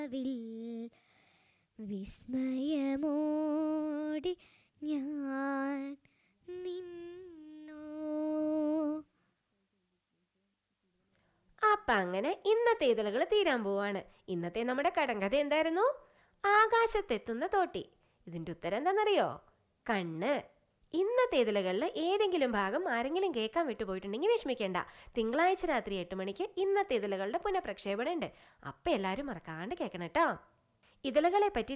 will വിസ്മയമോടി ഞാൻ നിന്നു അപ്പൊ അങ്ങനെ ഇന്നത്തെ ഇതളുകൾ തീരാൻ പോവാണ് ഇന്നത്തെ നമ്മുടെ കടങ്കഥ എന്തായിരുന്നു ആകാശത്തെത്തുന്ന തോട്ടി ഇതിന്റെ ഉത്തരം എന്താണെന്നറിയോ കണ്ണ് ഇന്നത്തെ ഇതളുകളിൽ ഏതെങ്കിലും ഭാഗം ആരെങ്കിലും കേൾക്കാൻ വിട്ടുപോയിട്ടുണ്ടെങ്കിൽ വിഷമിക്കേണ്ട തിങ്കളാഴ്ച രാത്രി എട്ട് മണിക്ക് ഇന്നത്തെ ഇതളുകളുടെ പുനഃപ്രക്ഷേപണം ഉണ്ട് അപ്പൊ എല്ലാവരും മറക്കാണ്ട് കേൾക്കണം കേട്ടോ ഇതളുകളെ പറ്റി